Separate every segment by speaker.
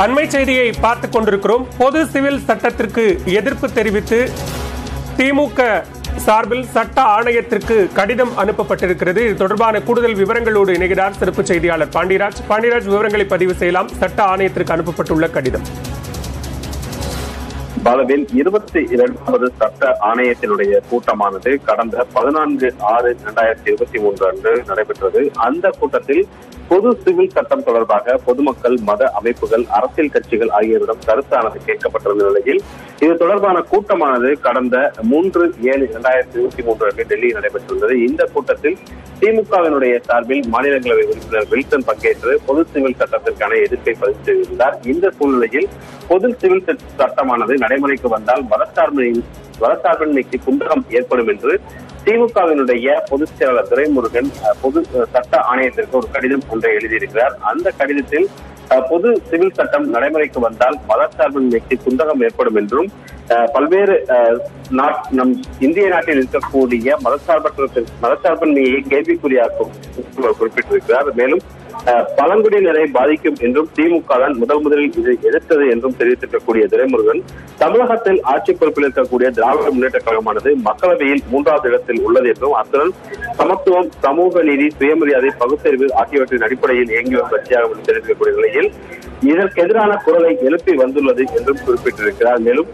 Speaker 1: அண்மை செய்தியை பார்த்துக் கொண்டிருக்கிறோம் பொது சிவில் சட்டத்திற்கு எதிர்ப்பு தெரிவித்து திமுக சார்பில் சட்ட ஆணையத்திற்கு கடிதம் அனுப்பப்பட்டிருக்கிறது இது தொடர்பான கூடுதல் விவரங்களோடு இணைகிறார் சிறப்பு செய்தியாளர் பாண்டியராஜ் பாண்டியராஜ் விவரங்களை பதிவு செய்யலாம் சட்ட ஆணையத்திற்கு அனுப்பப்பட்டுள்ள கடிதம்
Speaker 2: பாலவில் இருபத்தி இரண்டாவது சட்ட ஆணையத்தினுடைய கூட்டமானது கடந்த பதினான்கு ஆறு இரண்டாயிரத்தி இருபத்தி மூன்று அன்று நடைபெற்றது அந்த கூட்டத்தில் பொது சிவில் சட்டம் தொடர்பாக பொதுமக்கள் மத அமைப்புகள் அரசியல் கட்சிகள் ஆகியோரிடம் கருத்தானது கேட்கப்பட்டிருந்த நிலையில் இது தொடர்பான கூட்டமானது கடந்த மூன்று ஏழு இரண்டாயிரத்தி இருபத்தி மூன்று அன்று டெல்லியில் நடைபெற்றிருந்தது இந்த கூட்டத்தில் திமுகவினுடைய சார்பில் மாநிலங்களவை உறுப்பினர் வில்சன் பங்கேற்று பொது சிவில் சட்டத்திற்கான எதிர்ப்பை பதிவு செய்திருந்தார் இந்த சூழ்நிலையில் பொது சிவில் சட்டமானது நடைமுறைக்கு வந்தால் மதசார்பு மதசார்பின்மைக்கு குந்தகம் ஏற்படும் என்று திமுகவினுடைய பொதுச் செயலாளர் துரைமுருகன் பொது சட்ட ஆணையத்திற்கு ஒரு கடிதம் ஒன்றை எழுதியிருக்கிறார் அந்த கடிதத்தில் பொது சிவில் சட்டம் நடைமுறைக்கு வந்தால் மதசார்பின்மைக்கு குந்தகம் ஏற்படும் என்றும் பல்வேறு நம் இந்திய நாட்டில் இருக்கக்கூடிய மதசார்பற்ற மதசார்பின்மையை கேள்விக்குறியாக்கும் குறிப்பிட்டிருக்கிறார் மேலும் பழங்குடியினரை பாதிக்கும் என்றும் திமுக தான் முதல் முதலில் இது எதிர்த்தது என்றும் தெரிவித்திருக்கக்கூடிய துரைமுருகன் தமிழகத்தில் ஆட்சி பொறுப்பில் இருக்கக்கூடிய திராவிட முன்னேற்ற கழகமானது மக்களவையில் மூன்றாவது இடத்தில் உள்ளது என்றும் அத்துடன் சமத்துவம் சமூக நீதி சுயமரியாதை பகுத்தறிவு ஆகியவற்றின் அடிப்படையில் இயங்கி வரும் கட்சியாக தெரிவிக்கக்கூடிய நிலையில் இதற்கு எதிரான குரலை எழுப்பி வந்துள்ளது என்றும் குறிப்பிட்டிருக்கிறார் மேலும்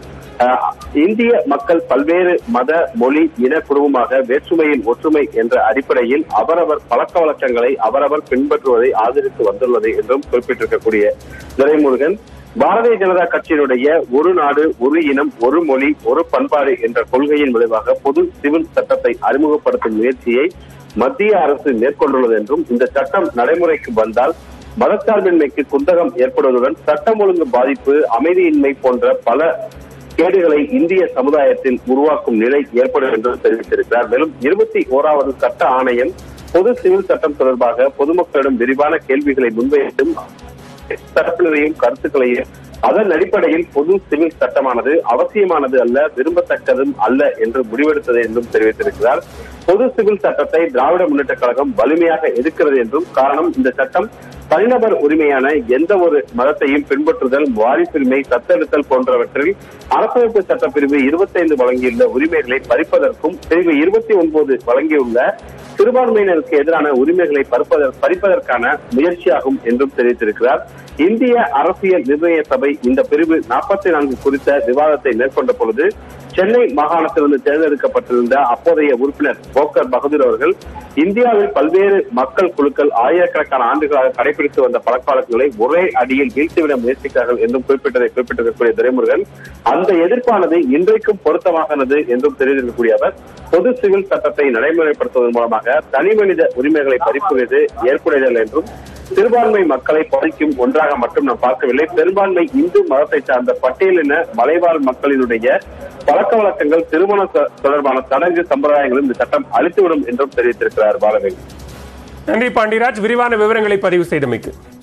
Speaker 2: இந்திய மக்கள் பல்வேறு மத மொழி இன குடும்பமாக வேற்றுமையில் ஒற்றுமை என்ற அடிப்படையில் அவரவர் பழக்க வழக்கங்களை அவரவர் பின்பற்றுவதை ஆதரித்து வந்துள்ளது என்றும் குறிப்பிட்டிருக்கக்கூடிய துரைமுருகன் பாரதிய ஜனதா கட்சியினுடைய ஒரு நாடு ஒரு இனம் ஒரு மொழி ஒரு பண்பாடு என்ற கொள்கையின் விளைவாக பொது சிவில் சட்டத்தை அறிமுகப்படுத்தும் முயற்சியை மத்திய அரசு மேற்கொண்டுள்ளது என்றும் இந்த சட்டம் நடைமுறைக்கு வந்தால் மதச்சார்பின்மைக்கு குந்தகம் ஏற்படுவதுடன் சட்டம் ஒழுங்கு பாதிப்பு அமைதியின்மை போன்ற பல கேடுகளை இந்திய சமுதாயத்தில் உருவாக்கும் நிலை ஏற்படும் என்று தெரிவித்திருக்கிறார் மேலும் இருபத்தி ஓராவது சட்ட ஆணையம் பொது சிவில் சட்டம் தொடர்பாக பொதுமக்களிடம் விரிவான கேள்விகளை முன்வைத்தும் தரப்பினரையும் கருத்துக்களையும் அதன் அடிப்படையில் பொது சிவில் சட்டமானது அவசியமானது அல்ல விரும்பத்தக்கதும் அல்ல என்று முடிவெடுத்தது என்றும் தெரிவித்திருக்கிறார் பொது சிவில் சட்டத்தை திராவிட முன்னேற்ற கழகம் வலிமையாக எதிர்க்கிறது என்றும் காரணம் இந்த சட்டம் தனிநபர் உரிமையான எந்த ஒரு மதத்தையும் பின்பற்றுதல் வாரிசுரிமை தத்தெடுத்தல் போன்றவற்றில் அரசமைப்பு சட்ட பிரிவு இருபத்தி ஐந்து வழங்கியுள்ள உரிமைகளை பறிப்பதற்கும் பிரிவு இருபத்தி ஒன்பது வழங்கியுள்ள சிறுபான்மையினருக்கு எதிரான உரிமைகளை பறிப்பதற்கான முயற்சியாகும் என்றும் தெரிவித்திருக்கிறார் இந்திய அரசியல் நிர்ணய சபை இந்த பிரிவு நாற்பத்தி நான்கு குறித்த விவாதத்தை மேற்கொண்ட பொழுது சென்னை மாகாணத்திலிருந்து தேர்ந்தெடுக்கப்பட்டிருந்த அப்போதைய உறுப்பினர் போக்கர் பகதூர் அவர்கள் இந்தியாவில் பல்வேறு மக்கள் குழுக்கள் ஆயிரக்கணக்கான ஆண்டுகளாக கடைபிடித்து வந்த பழக்க வழக்கங்களை ஒரே அடியில் வீழ்த்திவிட முயற்சிக்கிறார்கள் என்றும் குறிப்பிட்டதை குறிப்பிட்டிருக்கக்கூடிய துரைமுருகன் அந்த எதிர்ப்பானது இன்றைக்கும் பொருத்தமாகிறது என்றும் தெரிவித்திருக்கக்கூடிய அவர் பொது சிவில் சட்டத்தை நடைமுறைப்படுத்துவதன் மூலமாக தனி மனித உரிமைகளை பறிப்புவது ஏற்புடையதல் என்றும் சிறுபான்மை மக்களை பாதிக்கும் ஒன்றாக மட்டும் நாம் பார்க்கவில்லை பெரும்பான்மை இந்து மதத்தை சார்ந்த பட்டியலின மலைவாழ் மக்களினுடைய பழக்க வழக்கங்கள் திருமண தொடர்பான சடங்கு சம்பிரதாயங்களும் இந்த சட்டம் அளித்துவிடும் என்றும் தெரிவித்திருக்கிறார் பாலவேல்
Speaker 1: நன்றி பாண்டியராஜ் விரிவான விவரங்களை பதிவு செய்தமைக்கு